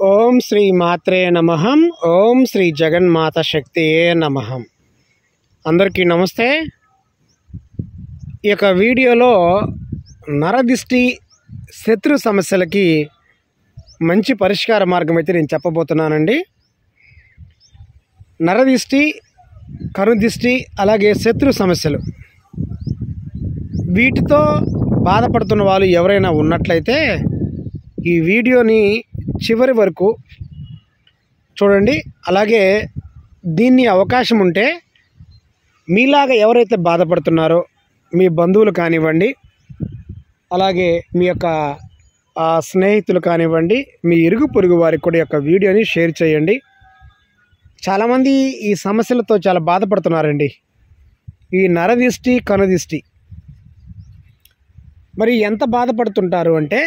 ఓం శ్రీ మాత్రే నమ ఓం శ్రీ జగన్మాత శక్తియే నమ అందరికీ నమస్తే ఈ యొక్క వీడియోలో నరదిష్టి శత్రు సమస్యలకి మంచి పరిష్కార మార్గం అయితే నేను చెప్పబోతున్నానండి నరదిష్టి కనుదిష్టి అలాగే శత్రు సమస్యలు వీటితో బాధపడుతున్న వాళ్ళు ఎవరైనా ఉన్నట్లయితే ఈ వీడియోని చివరి వరకు చూడండి అలాగే దీన్ని అవకాశం ఉంటే మీలాగా ఎవరైతే బాధపడుతున్నారో మీ బంధువులు కానివ్వండి అలాగే మీ యొక్క ఆ, స్నేహితులు కానివ్వండి మీ ఇరుగు పొరుగు వారికి కూడా ఈ యొక్క వీడియోని షేర్ చేయండి చాలామంది ఈ సమస్యలతో చాలా బాధపడుతున్నారండి ఈ నరదిష్టి కనుదిష్టి మరి ఎంత బాధపడుతుంటారు అంటే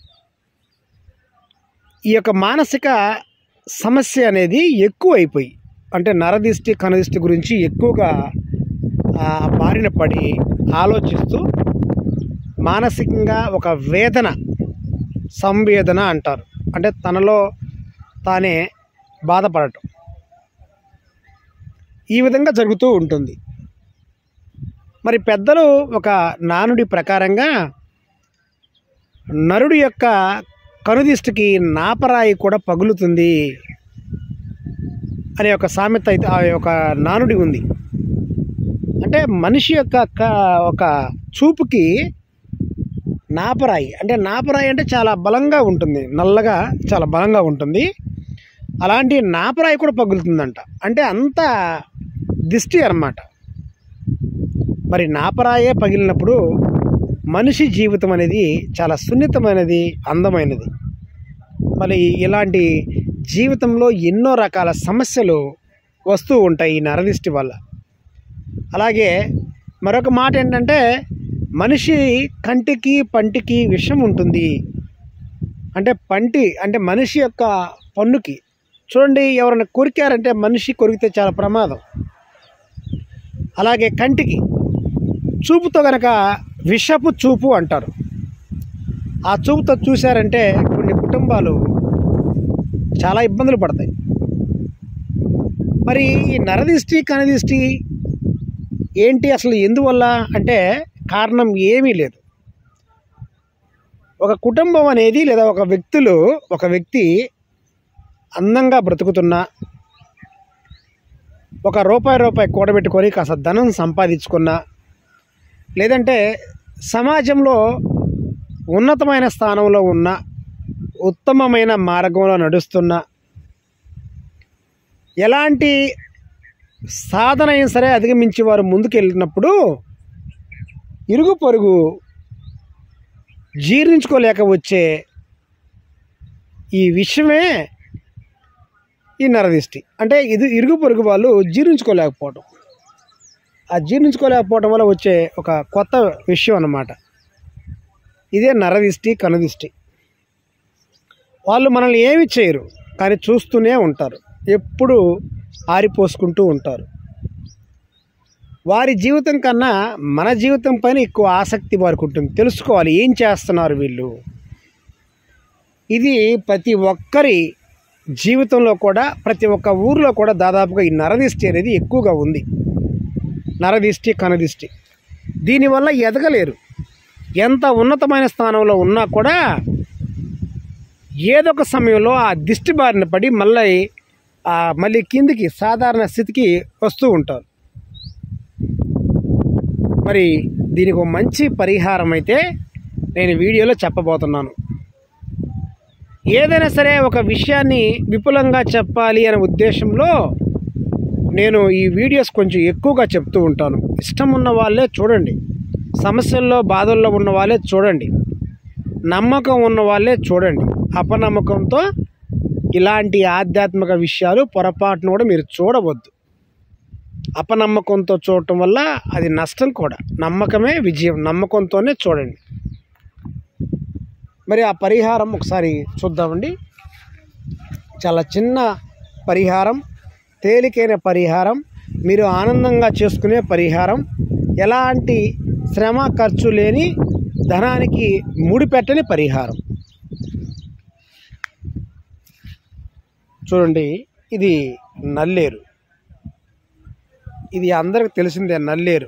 ఈ యొక్క మానసిక సమస్య అనేది ఎక్కువ అయిపోయి అంటే నరదిష్టి కనుదిష్టి గురించి ఎక్కువగా ఆ, బారిన పడి ఆలోచిస్తూ మానసికంగా ఒక వేదన సంవేదన అంటారు అంటే తనలో తానే బాధపడటం ఈ విధంగా జరుగుతూ ఉంటుంది మరి పెద్దలు ఒక నానుడి ప్రకారంగా నరుడి యొక్క కనుదిష్టికి నాపరాయి కూడా పగులుతుంది అనే ఒక సామెత అయితే ఆ యొక్క నానుడి ఉంది అంటే మనిషి యొక్క క- ఒక చూపుకి నాపరాయి అంటే నాపరాయి అంటే చాలా బలంగా ఉంటుంది నల్లగా చాలా బలంగా ఉంటుంది అలాంటి నాపరాయి కూడా పగులుతుందంట అంటే అంత దిష్టి అన్నమాట మరి నాపరాయే పగిలినప్పుడు మనిషి జీవితం అనేది చాలా సున్నితమైనది అందమైనది మరి ఇలాంటి జీవితంలో ఎన్నో రకాల సమస్యలు వస్తూ ఉంటాయి ఈ నరదిష్టి వల్ల అలాగే మరొక మాట ఏంటంటే మనిషి కంటికి పంటికి విషం ఉంటుంది అంటే పంటి అంటే మనిషి యొక్క పన్నుకి చూడండి ఎవరైనా కొరికారంటే మనిషి కొరికితే చాలా ప్రమాదం అలాగే కంటికి చూపుతో గనక విషపు చూపు అంటారు ఆ చూపుతో చూశారంటే కొన్ని కుటుంబాలు చాలా ఇబ్బందులు పడతాయి మరి ఈ నరదిష్టి కనదిష్టి ఏంటి అసలు ఎందువల్ల అంటే కారణం ఏమీ లేదు ఒక కుటుంబం అనేది లేదా ఒక వ్యక్తులు ఒక వ్యక్తి అందంగా బ్రతుకుతున్నా ఒక రూపాయి రూపాయి కూడబెట్టుకొని కాస్త ధనం సంపాదించుకున్నా లేదంటే సమాజంలో ఉన్నతమైన స్థానంలో ఉన్న ఉత్తమమైన మార్గంలో నడుస్తున్న ఎలాంటి సాధన అయినా సరే అధిగమించి వారు ముందుకెళ్ళినప్పుడు ఇరుగు పొరుగు జీర్ణించుకోలేక వచ్చే ఈ విషయమే ఈ నరదిష్టి అంటే ఇది ఇరుగు పొరుగు వాళ్ళు జీర్ణించుకోలేకపోవడం ఆ జీర్ణించుకోలేకపోవడం వల్ల వచ్చే ఒక కొత్త విషయం అన్నమాట ఇదే నరదిష్టి కనుదిష్టి వాళ్ళు మనల్ని ఏమి చేయరు కానీ చూస్తూనే ఉంటారు ఎప్పుడు ఆరిపోసుకుంటూ ఉంటారు వారి జీవితం కన్నా మన జీవితం పైన ఎక్కువ ఆసక్తి వారికి ఉంటుంది తెలుసుకోవాలి ఏం చేస్తున్నారు వీళ్ళు ఇది ప్రతి ఒక్కరి జీవితంలో కూడా ప్రతి ఒక్క ఊర్లో కూడా దాదాపుగా ఈ నరదిష్టి అనేది ఎక్కువగా ఉంది నరదిష్టి కనదిష్టి దీనివల్ల ఎదగలేరు ఎంత ఉన్నతమైన స్థానంలో ఉన్నా కూడా ఏదో ఒక సమయంలో ఆ దిష్టి బారిన పడి మళ్ళీ ఆ మళ్ళీ కిందికి సాధారణ స్థితికి వస్తూ ఉంటారు మరి దీనికి ఒక మంచి పరిహారం అయితే నేను వీడియోలో చెప్పబోతున్నాను ఏదైనా సరే ఒక విషయాన్ని విపులంగా చెప్పాలి అనే ఉద్దేశంలో నేను ఈ వీడియోస్ కొంచెం ఎక్కువగా చెప్తూ ఉంటాను ఇష్టం ఉన్న వాళ్ళే చూడండి సమస్యల్లో బాధల్లో ఉన్న వాళ్ళే చూడండి నమ్మకం ఉన్న వాళ్ళే చూడండి అపనమ్మకంతో ఇలాంటి ఆధ్యాత్మిక విషయాలు పొరపాటును కూడా మీరు చూడవద్దు అపనమ్మకంతో చూడటం వల్ల అది నష్టం కూడా నమ్మకమే విజయం నమ్మకంతోనే చూడండి మరి ఆ పరిహారం ఒకసారి చూద్దామండి చాలా చిన్న పరిహారం తేలికైన పరిహారం మీరు ఆనందంగా చేసుకునే పరిహారం ఎలాంటి శ్రమ ఖర్చు లేని ధనానికి ముడిపెట్టని పరిహారం చూడండి ఇది నల్లేరు ఇది అందరికి తెలిసిందే నల్లేరు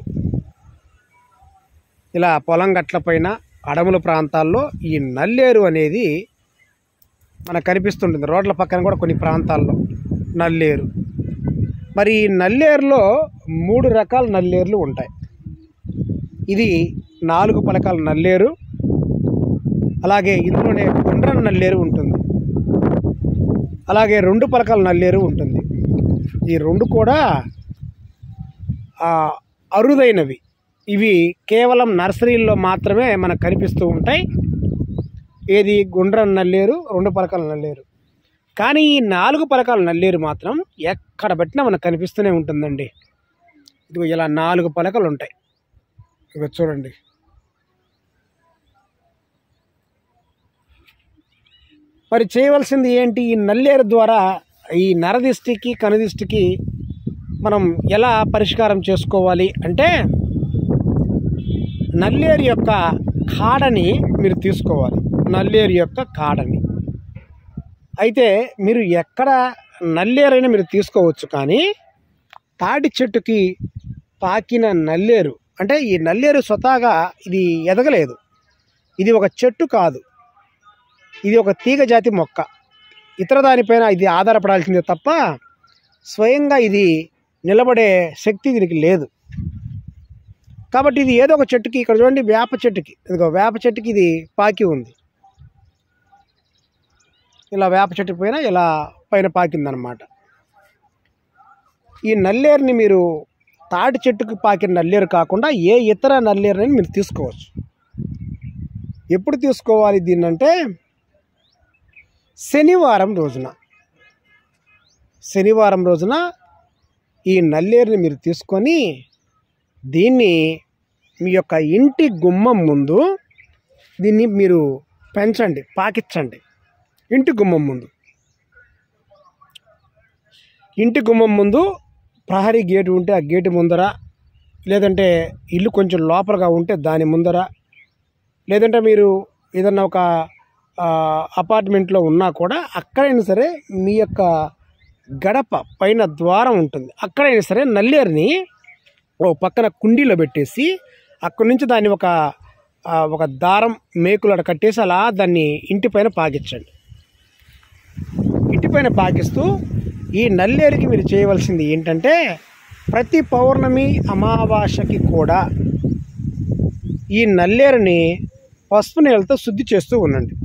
ఇలా పొలం గట్ల పైన అడవుల ప్రాంతాల్లో ఈ నల్లేరు అనేది మనకు కనిపిస్తుంటుంది రోడ్ల పక్కన కూడా కొన్ని ప్రాంతాల్లో నల్లేరు మరి ఈ నల్లేరులో మూడు రకాల నల్లేరులు ఉంటాయి ఇది నాలుగు పలకాల నల్లేరు అలాగే ఇందులోనే గుండ్రన నల్లేరు ఉంటుంది అలాగే రెండు పలకాల నల్లేరు ఉంటుంది ఈ రెండు కూడా ఆ, అరుదైనవి ఇవి కేవలం నర్సరీల్లో మాత్రమే మనకు కనిపిస్తూ ఉంటాయి ఏది గుండ్రన నల్లేరు రెండు పలకాల నల్లేరు కానీ ఈ నాలుగు పలకాల నల్లేరు మాత్రం ఎక్కడ పెట్టినా మనకు కనిపిస్తూనే ఉంటుందండి ఇదిగో ఇలా నాలుగు పలకలు ఉంటాయి ఇక చూడండి మరి చేయవలసింది ఏంటి ఈ నల్లేరు ద్వారా ఈ నరదిష్టికి కనుదిష్టికి మనం ఎలా పరిష్కారం చేసుకోవాలి అంటే నల్లేరు యొక్క కాడని మీరు తీసుకోవాలి నల్లేరు యొక్క కాడని అయితే మీరు ఎక్కడ నల్లేరైనా మీరు తీసుకోవచ్చు కానీ తాటి చెట్టుకి పాకిన నల్లేరు అంటే ఈ నల్లేరు స్వతహాగా ఇది ఎదగలేదు ఇది ఒక చెట్టు కాదు ఇది ఒక తీగ జాతి మొక్క ఇతర దానిపైన ఇది ఆధారపడాల్సిందే తప్ప స్వయంగా ఇది నిలబడే శక్తి దీనికి లేదు కాబట్టి ఇది ఏదో ఒక చెట్టుకి ఇక్కడ చూడండి వేప చెట్టుకి ఇదిగో వేప చెట్టుకి ఇది పాకి ఉంది ఇలా వేప చెట్టు పైన ఇలా పైన పాకిందనమాట ఈ నల్లేరుని మీరు తాటి చెట్టుకు పాకిన నల్లేరు కాకుండా ఏ ఇతర నల్లేరుని మీరు తీసుకోవచ్చు ఎప్పుడు తీసుకోవాలి దీన్నంటే శనివారం రోజున శనివారం రోజున ఈ నల్లేరుని మీరు తీసుకొని దీన్ని మీ యొక్క ఇంటి గుమ్మం ముందు దీన్ని మీరు పెంచండి పాకించండి ఇంటి గుమ్మం ముందు ఇంటి గుమ్మం ముందు ప్రహరీ గేటు ఉంటే ఆ గేటు ముందర లేదంటే ఇల్లు కొంచెం లోపలగా ఉంటే దాని ముందర లేదంటే మీరు ఏదన్నా ఒక ఆ, అపార్ట్మెంట్లో ఉన్నా కూడా అక్కడైనా సరే మీ యొక్క గడప పైన ద్వారం ఉంటుంది అక్కడైనా సరే నల్లేరుని ఓ పక్కన కుండీలో పెట్టేసి అక్కడి నుంచి దాన్ని ఒక ఆ, ఒక దారం మేకులు అక్కడ కట్టేసి అలా దాన్ని ఇంటి పైన పాకించండి ఇంటి పైన పాకిస్తూ ఈ నల్లేరుకి మీరు చేయవలసింది ఏంటంటే ప్రతి పౌర్ణమి అమావాస్యకి కూడా ఈ నల్లేరుని పసుపు నీళ్ళతో శుద్ధి చేస్తూ ఉండండి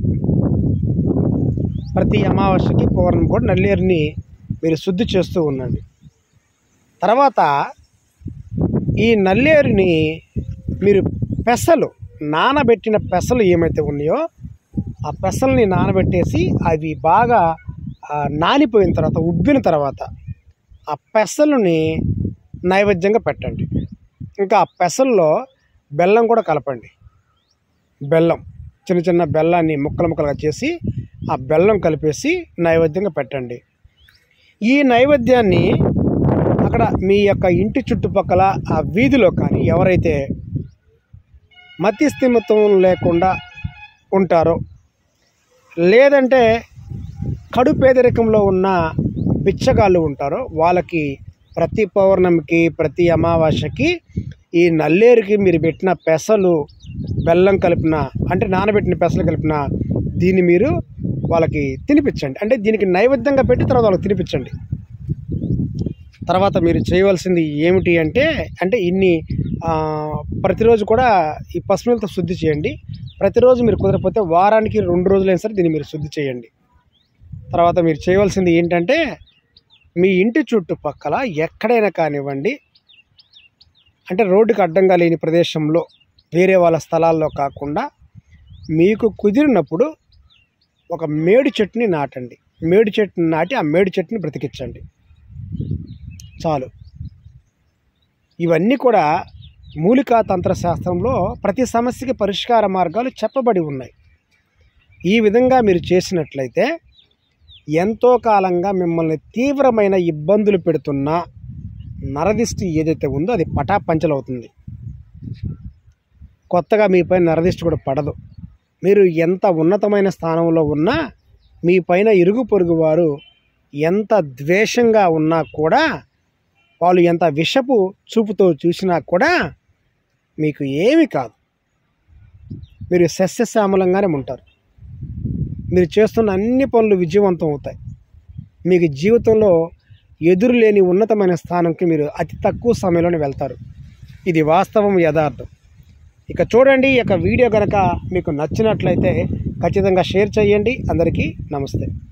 ప్రతి అమావాస్యకి పౌర్ణమి కూడా నల్లేరుని మీరు శుద్ధి చేస్తూ ఉండండి తర్వాత ఈ నల్లేరుని మీరు పెసలు నానబెట్టిన పెసలు ఏమైతే ఉన్నాయో ఆ పెసల్ని నానబెట్టేసి అవి బాగా ఆ, నానిపోయిన తర్వాత ఉబ్బిన తర్వాత ఆ పెసలని నైవేద్యంగా పెట్టండి ఇంకా ఆ పెసల్లో బెల్లం కూడా కలపండి బెల్లం చిన్న చిన్న బెల్లాన్ని ముక్కలు ముక్కలుగా చేసి ఆ బెల్లం కలిపేసి నైవేద్యంగా పెట్టండి ఈ నైవేద్యాన్ని అక్కడ మీ యొక్క ఇంటి చుట్టుపక్కల ఆ వీధిలో కానీ ఎవరైతే మతిస్థిమితం లేకుండా ఉంటారో లేదంటే కడు పేదరికంలో ఉన్న బిచ్చగాళ్ళు ఉంటారో వాళ్ళకి ప్రతి పౌర్ణమికి ప్రతి అమావాస్యకి ఈ నల్లేరుకి మీరు పెట్టిన పెసలు బెల్లం కలిపిన అంటే నానబెట్టిన పెసలు కలిపిన దీన్ని మీరు వాళ్ళకి తినిపించండి అంటే దీనికి నైవేద్యంగా పెట్టి తర్వాత వాళ్ళకి తినిపించండి తర్వాత మీరు చేయవలసింది ఏమిటి అంటే అంటే ఇన్ని ఆ, ప్రతిరోజు కూడా ఈ పసుపులతో శుద్ధి చేయండి ప్రతిరోజు మీరు కుదరకపోతే వారానికి రెండు రోజులైనా సరే దీన్ని మీరు శుద్ధి చేయండి తర్వాత మీరు చేయవలసింది ఏంటంటే మీ ఇంటి చుట్టుపక్కల ఎక్కడైనా కానివ్వండి అంటే రోడ్డుకి అడ్డంగా లేని ప్రదేశంలో వేరే వాళ్ళ స్థలాల్లో కాకుండా మీకు కుదిరినప్పుడు ఒక మేడి చెట్టుని నాటండి మేడి చెట్టుని నాటి ఆ మేడి చెట్టుని బ్రతికించండి చాలు ఇవన్నీ కూడా మూలికా తంత్రశాస్త్రంలో ప్రతి సమస్యకి పరిష్కార మార్గాలు చెప్పబడి ఉన్నాయి ఈ విధంగా మీరు చేసినట్లయితే ఎంతో కాలంగా మిమ్మల్ని తీవ్రమైన ఇబ్బందులు పెడుతున్న నరదిష్టి ఏదైతే ఉందో అది పటాపంచలవుతుంది కొత్తగా మీపై నరదిష్టి కూడా పడదు మీరు ఎంత ఉన్నతమైన స్థానంలో ఉన్నా మీ పైన ఇరుగు పొరుగు వారు ఎంత ద్వేషంగా ఉన్నా కూడా వాళ్ళు ఎంత విషపు చూపుతో చూసినా కూడా మీకు ఏమి కాదు మీరు సస్యశ్యామలంగానే ఉంటారు మీరు చేస్తున్న అన్ని పనులు విజయవంతం అవుతాయి మీకు జీవితంలో ఎదురు లేని ఉన్నతమైన స్థానంకి మీరు అతి తక్కువ సమయంలోనే వెళ్తారు ఇది వాస్తవం యథార్థం ఇక చూడండి ఈ యొక్క వీడియో కనుక మీకు నచ్చినట్లయితే ఖచ్చితంగా షేర్ చేయండి అందరికీ నమస్తే